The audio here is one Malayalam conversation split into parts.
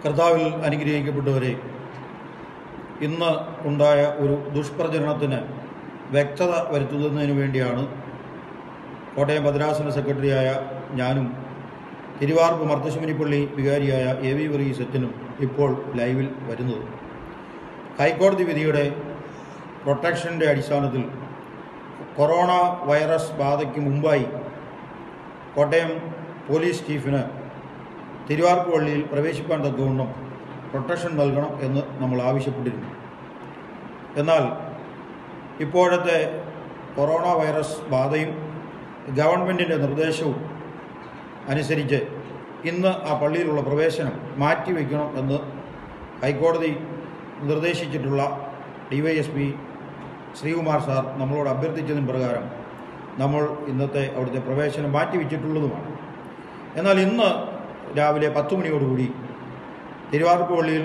കർത്താവിൽ അനുഗ്രഹിക്കപ്പെട്ടവരെ ഇന്ന് ഉണ്ടായ ഒരു ദുഷ്പ്രചരണത്തിന് വ്യക്തത വരുത്തുന്നതിന് വേണ്ടിയാണ് കോട്ടയം ഭദ്രാസന സെക്രട്ടറിയായ ഞാനും തിരുവാർപ്പ് മർത്തശുമനിപ്പള്ളി വികാരിയായ എ വി വർഗീസ് അച്ഛനും ഇപ്പോൾ ലൈവിൽ വരുന്നത് ഹൈക്കോടതി വിധിയുടെ പ്രൊട്ടക്ഷൻ്റെ അടിസ്ഥാനത്തിൽ കൊറോണ വൈറസ് ബാധയ്ക്ക് മുമ്പായി കോട്ടയം പോലീസ് ചീഫിന് തിരുവാർപ്പ് പള്ളിയിൽ പ്രവേശിപ്പാൻ തക്കവണ്ണം പ്രൊട്ടക്ഷൻ നൽകണം എന്ന് നമ്മൾ ആവശ്യപ്പെട്ടിരുന്നു എന്നാൽ ഇപ്പോഴത്തെ കൊറോണ വൈറസ് ബാധയും ഗവൺമെൻറ്റിൻ്റെ നിർദ്ദേശവും അനുസരിച്ച് ഇന്ന് ആ പള്ളിയിലുള്ള പ്രവേശനം മാറ്റിവെക്കണം എന്ന് ഹൈക്കോടതി നിർദ്ദേശിച്ചിട്ടുള്ള ഡിവൈഎസ്പി ശ്രീകുമാർ സാർ നമ്മളോട് അഭ്യർത്ഥിച്ചതിന് പ്രകാരം നമ്മൾ ഇന്നത്തെ അവിടുത്തെ പ്രവേശനം മാറ്റിവെച്ചിട്ടുള്ളതുമാണ് എന്നാൽ ഇന്ന് രാവിലെ പത്ത് മണിയോടുകൂടി തിരുവാർപ്പ് പള്ളിയിൽ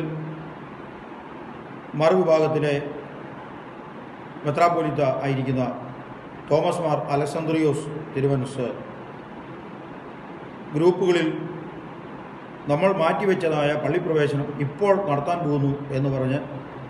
മറുവിഭാഗത്തിലെ മെത്രാപ്പോലിത്ത ആയിരിക്കുന്ന തോമസ് മാർ അലക്സാന്ദ്രിയോസ് തിരുവനസ് ഗ്രൂപ്പുകളിൽ നമ്മൾ മാറ്റിവെച്ചതായ പള്ളിപ്രവേശനം ഇപ്പോൾ നടത്താൻ പോകുന്നു എന്ന് പറഞ്ഞ്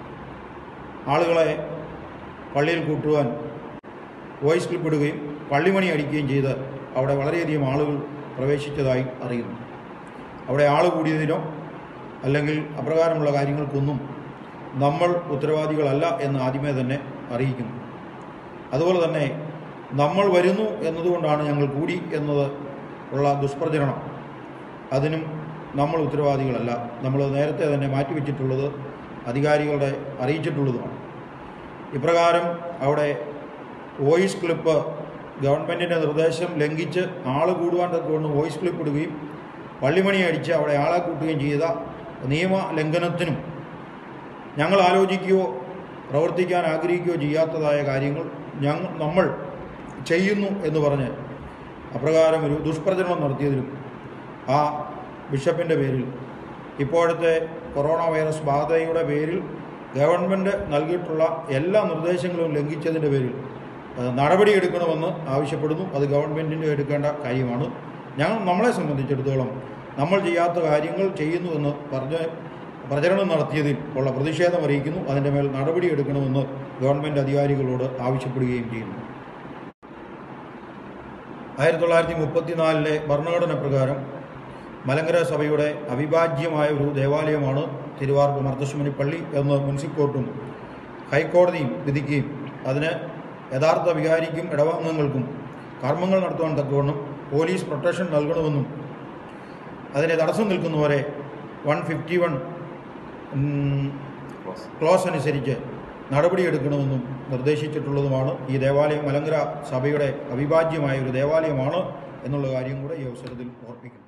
ആളുകളെ പള്ളിയിൽ കൂട്ടുവാൻ വോയിസ് ക്ലിപ്പ് ഇടുകയും പള്ളിമണി അടിക്കുകയും ചെയ്ത് അവിടെ വളരെയധികം ആളുകൾ പ്രവേശിച്ചതായി അറിയുന്നു അവിടെ ആൾ കൂടിയതിനോ അല്ലെങ്കിൽ അപ്രകാരമുള്ള കാര്യങ്ങൾക്കൊന്നും നമ്മൾ ഉത്തരവാദികളല്ല എന്ന് ആദ്യമേ തന്നെ അറിയിക്കുന്നു അതുപോലെ തന്നെ നമ്മൾ വരുന്നു എന്നതുകൊണ്ടാണ് ഞങ്ങൾ കൂടി എന്നത് ഉള്ള ദുഷ്പ്രചരണം അതിനും നമ്മൾ ഉത്തരവാദികളല്ല നമ്മൾ നേരത്തെ തന്നെ മാറ്റിവെച്ചിട്ടുള്ളത് അധികാരികളുടെ അറിയിച്ചിട്ടുള്ളതുമാണ് ഇപ്രകാരം അവിടെ വോയിസ് ക്ലിപ്പ് ഗവൺമെൻറ്റിൻ്റെ നിർദ്ദേശം ലംഘിച്ച് ആൾ കൂടുവാൻ തക്കവണ്ണം വോയിസ് ക്ലിപ്പ് ഇടുകയും പള്ളിമണി അടിച്ച് അവിടെ ആളെ കൂട്ടുകയും ചെയ്ത നിയമ ലംഘനത്തിനും ഞങ്ങൾ ആലോചിക്കുകയോ പ്രവർത്തിക്കാൻ ആഗ്രഹിക്കുകയോ ചെയ്യാത്തതായ കാര്യങ്ങൾ ഞങ്ങൾ നമ്മൾ ചെയ്യുന്നു എന്ന് പറഞ്ഞ് അപ്രകാരം ഒരു ദുഷ്പ്രചരണം നടത്തിയതിലും ആ ബിഷപ്പിൻ്റെ പേരിൽ ഇപ്പോഴത്തെ കൊറോണ വൈറസ് ബാധയുടെ പേരിൽ ഗവൺമെൻറ് നൽകിയിട്ടുള്ള എല്ലാ നിർദ്ദേശങ്ങളും ലംഘിച്ചതിൻ്റെ പേരിൽ ഏഹ്, നടപടിയെടുക്കണമെന്ന് ആവശ്യപ്പെടുന്നു അത് ഗവൺമെൻറ്റിൻ്റെ എടുക്കേണ്ട കാര്യമാണ് ഞങ്ങൾ നമ്മളെ സംബന്ധിച്ചിടത്തോളം നമ്മൾ ചെയ്യാത്ത കാര്യങ്ങൾ ചെയ്യുന്നു എന്ന് പറഞ്ഞ് പ്രചരണം നടത്തിയതിൽ ഉള്ള പ്രതിഷേധം അറിയിക്കുന്നു അതിൻ്റെ മേൽ നടപടിയെടുക്കണമെന്ന് ഗവൺമെൻറ് അധികാരികളോട് ആവശ്യപ്പെടുകയും ചെയ്യുന്നു ആയിരത്തി തൊള്ളായിരത്തി മുപ്പത്തിനാലിലെ ഭരണഘടന പ്രകാരം മലങ്കര സഭയുടെ അവിഭാജ്യമായ ഒരു ദേവാലയമാണ് തിരുവാർപ്പ് മർദ്ദശുമനി പള്ളി എന്ന് മുനിസിപ്പൽ കോർട്ടും ഹൈക്കോടതിയും വിധിക്കുകയും അതിന് യഥാർത്ഥ വികാരിക്കും ഇടവാംഗങ്ങൾക്കും കർമ്മങ്ങൾ നടത്തുവാൻ തക്കവണ്ണം പോലീസ് പ്രൊട്ടക്ഷൻ നൽകണമെന്നും അതിനെ തടസ്സം നിൽക്കുന്നവരെ വൺ ഫിഫ്റ്റി വൺ ക്ലോസ് അനുസരിച്ച് നടപടിയെടുക്കണമെന്നും നിർദ്ദേശിച്ചിട്ടുള്ളതുമാണ് ഈ ദേവാലയം മലങ്കര സഭയുടെ അവിഭാജ്യമായ ഒരു ദേവാലയമാണ് എന്നുള്ള കാര്യം കൂടെ ഈ അവസരത്തിൽ ഓർപ്പിക്കുന്നു